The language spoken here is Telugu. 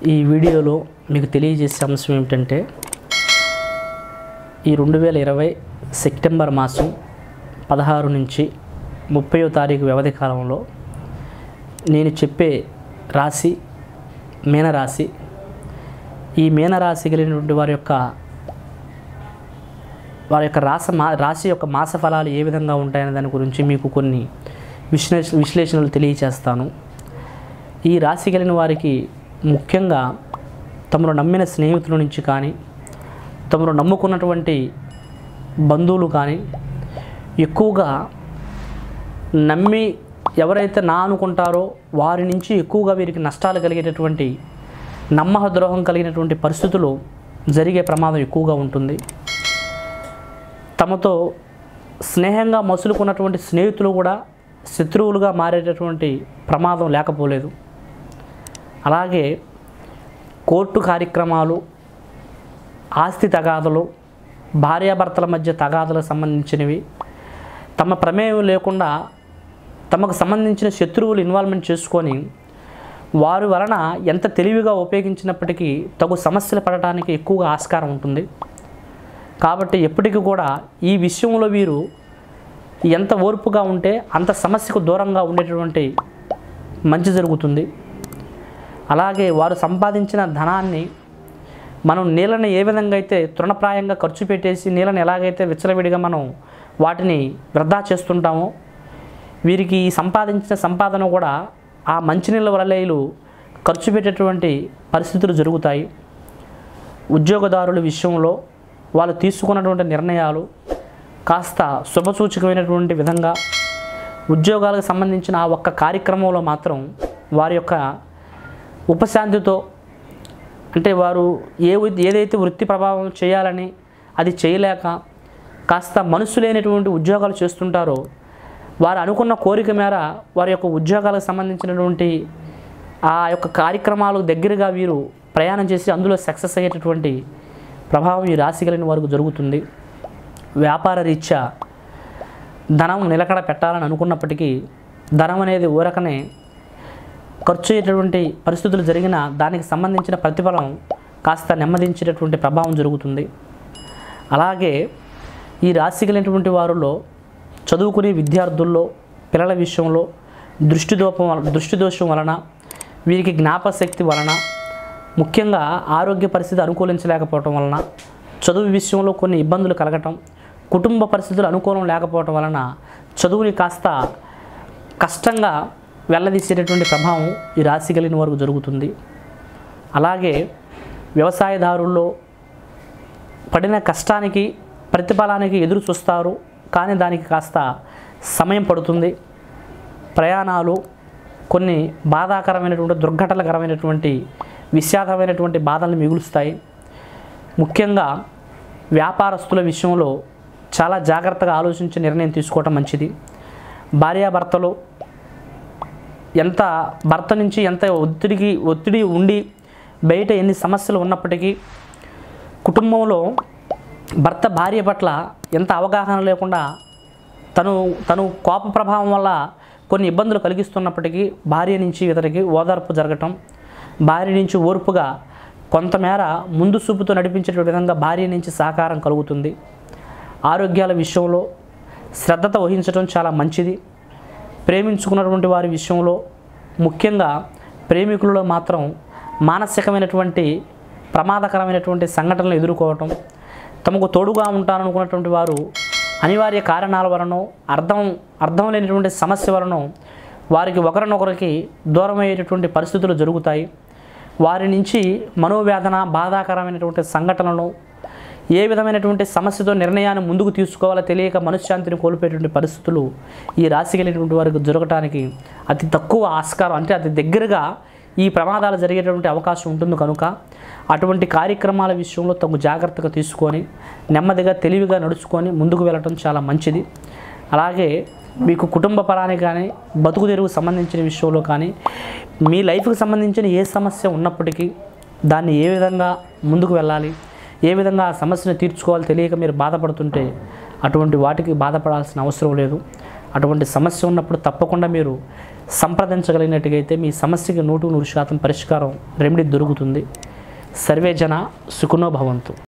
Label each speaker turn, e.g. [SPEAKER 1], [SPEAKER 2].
[SPEAKER 1] ఈ వీడియోలో మీకు తెలియజేసే అంశం ఏమిటంటే ఈ రెండు వేల ఇరవై సెప్టెంబర్ మాసం పదహారు నుంచి ముప్పయో తారీఖు వ్యవధి కాలంలో నేను చెప్పే రాశి మీనరాశి ఈ మీనరాశి కలిగినటువంటి వారి యొక్క వారి యొక్క రాస మా రాశి యొక్క మాస ఫలాలు ఏ విధంగా ఉంటాయనే దాని గురించి మీకు కొన్ని విశ్లేష విశ్లేషణలు తెలియచేస్తాను ఈ రాశి కలిగిన వారికి ముఖ్యంగా తమను నమ్మిన స్నేహితుల నుంచి కానీ తమను నమ్ముకున్నటువంటి బంధువులు కానీ ఎక్కువగా నమ్మి ఎవరైతే నా అనుకుంటారో వారి నుంచి ఎక్కువగా వీరికి నష్టాలు కలిగేటటువంటి నమ్మక ద్రోహం కలిగినటువంటి పరిస్థితులు జరిగే ప్రమాదం ఎక్కువగా ఉంటుంది తమతో స్నేహంగా మసులుకున్నటువంటి స్నేహితులు కూడా శత్రువులుగా మారేటటువంటి ప్రమాదం లేకపోలేదు అలాగే కోర్టు కార్యక్రమాలు ఆస్తి తగాదలు భార్యాభర్తల మధ్య తగాదలకు సంబంధించినవి తమ ప్రమేయం లేకుండా తమకు సంబంధించిన శత్రువులు ఇన్వాల్వ్మెంట్ చేసుకొని వారి వలన ఎంత తెలివిగా ఉపయోగించినప్పటికీ తగు సమస్యలు పడటానికి ఎక్కువగా ఆస్కారం ఉంటుంది కాబట్టి ఎప్పటికీ కూడా ఈ విషయంలో వీరు ఎంత ఓర్పుగా ఉంటే అంత సమస్యకు దూరంగా ఉండేటటువంటి మంచి జరుగుతుంది అలాగే వారు సంపాదించిన ధనాన్ని మనం నీళ్ళని ఏ విధంగా అయితే తృణప్రాయంగా ఖర్చు పెట్టేసి నీళ్ళని ఎలాగైతే విచ్చలవిడిగా మనం వాటిని వృధా చేస్తుంటామో వీరికి ఈ సంపాదించిన సంపాదన కూడా ఆ మంచినీళ్ళ వలలేలు ఖర్చు పెట్టేటువంటి పరిస్థితులు జరుగుతాయి ఉద్యోగదారుల విషయంలో వాళ్ళు తీసుకున్నటువంటి నిర్ణయాలు కాస్త శుభసూచకమైనటువంటి విధంగా ఉద్యోగాలకు సంబంధించిన ఆ ఒక్క కార్యక్రమంలో మాత్రం వారి యొక్క ఉపశాంతితో అంటే వారు ఏ వృ- ఏదైతే వృత్తి ప్రభావం చేయాలని అది చేయలేక కాస్త మనసు లేనటువంటి ఉద్యోగాలు చేస్తుంటారో వారు అనుకున్న కోరిక మేర వారి యొక్క ఉద్యోగాలకు సంబంధించినటువంటి ఆ యొక్క కార్యక్రమాలు దగ్గరగా వీరు ప్రయాణం చేసి అందులో సక్సెస్ అయ్యేటటువంటి ప్రభావం ఈ రాశి కలిగిన వారికి జరుగుతుంది వ్యాపార రీత్యా ధనం నిలకడ పెట్టాలని అనుకున్నప్పటికీ ధనం అనేది ఊరకనే ఖర్చు అయ్యేటటువంటి పరిస్థితులు జరిగిన దానికి సంబంధించిన ప్రతిఫలం కాస్త నెమ్మదించేటటువంటి ప్రభావం జరుగుతుంది అలాగే ఈ రాశి కలిగినటువంటి వారిలో చదువుకునే విద్యార్థుల్లో పిల్లల విషయంలో దృష్టి దోపం వల- దృష్టి దోషం వలన వీరికి జ్ఞాపశక్తి వలన ముఖ్యంగా ఆరోగ్య పరిస్థితి అనుకూలించలేకపోవటం వలన చదువు విషయంలో కొన్ని ఇబ్బందులు కలగటం కుటుంబ పరిస్థితులు అనుకూలం లేకపోవటం వలన చదువుని కాస్త కష్టంగా వెళ్ళదీసేటటువంటి ప్రభావం ఈ రాశి కలిగిన వరకు జరుగుతుంది అలాగే వ్యవసాయదారుల్లో పడిన కష్టానికి ప్రతిఫలానికి ఎదురు చూస్తారు కానీ దానికి కాస్త సమయం పడుతుంది ప్రయాణాలు కొన్ని బాధాకరమైనటువంటి దుర్ఘటనకరమైనటువంటి విషాదమైనటువంటి బాధలను మిగులుస్తాయి ముఖ్యంగా వ్యాపారస్తుల విషయంలో చాలా జాగ్రత్తగా ఆలోచించి నిర్ణయం తీసుకోవటం మంచిది భార్యాభర్తలు ఎంత భర్త నుంచి ఎంత ఒత్తిడికి ఒత్తిడి ఉండి బయట ఎన్ని సమస్యలు ఉన్నప్పటికీ కుటుంబంలో భర్త భార్య పట్ల ఎంత అవగాహన లేకుండా తను తను కోప ప్రభావం వల్ల కొన్ని ఇబ్బందులు కలిగిస్తున్నప్పటికీ భార్య నుంచి ఇతనికి ఓదార్పు జరగటం భార్య నుంచి ఓర్పుగా కొంతమేర ముందు చూపుతో నడిపించే విధంగా భార్య నుంచి సహకారం కలుగుతుంది ఆరోగ్యాల విషయంలో శ్రద్ధత వహించడం చాలా మంచిది ప్రేమించుకున్నటువంటి వారి విషయంలో ముఖ్యంగా ప్రేమికులలో మాత్రం మానసికమైనటువంటి ప్రమాదకరమైనటువంటి సంఘటనలు ఎదుర్కోవటం తమకు తోడుగా ఉంటారనుకున్నటువంటి వారు అనివార్య కారణాల వలన అర్థం అర్థం లేనటువంటి సమస్య వలన వారికి ఒకరినొకరికి దూరమయ్యేటటువంటి పరిస్థితులు జరుగుతాయి వారి నుంచి మనోవేదన బాధాకరమైనటువంటి సంఘటనలను ఏ విధమైనటువంటి సమస్యతో నిర్ణయాన్ని ముందుకు తీసుకోవాలో తెలియక మనశ్శాంతిని కోల్పోయేటువంటి పరిస్థితులు ఈ రాశి కలిగినటువంటి వారికి జరగటానికి అతి తక్కువ ఆస్కారం అంటే అతి దగ్గరగా ఈ ప్రమాదాలు జరిగేటువంటి అవకాశం ఉంటుంది కనుక అటువంటి కార్యక్రమాల విషయంలో తగు జాగ్రత్తగా తీసుకొని నెమ్మదిగా తెలివిగా నడుచుకొని ముందుకు వెళ్ళటం చాలా మంచిది అలాగే మీకు కుటుంబ పరానికి కానీ బతుకు తెరువు సంబంధించిన విషయంలో కానీ మీ లైఫ్కి సంబంధించిన ఏ సమస్య ఉన్నప్పటికీ దాన్ని ఏ విధంగా ముందుకు వెళ్ళాలి ఏ విధంగా ఆ సమస్యను తీర్చుకోవాలో తెలియక మీరు బాధపడుతుంటే అటువంటి వాటికి బాధపడాల్సిన అవసరం లేదు అటువంటి సమస్య ఉన్నప్పుడు తప్పకుండా మీరు సంప్రదించగలిగినట్టుగైతే మీ సమస్యకి నూటు నూరు శాతం పరిష్కారం రెమెడీ దొరుకుతుంది సర్వే జన సుఖనో భవంతు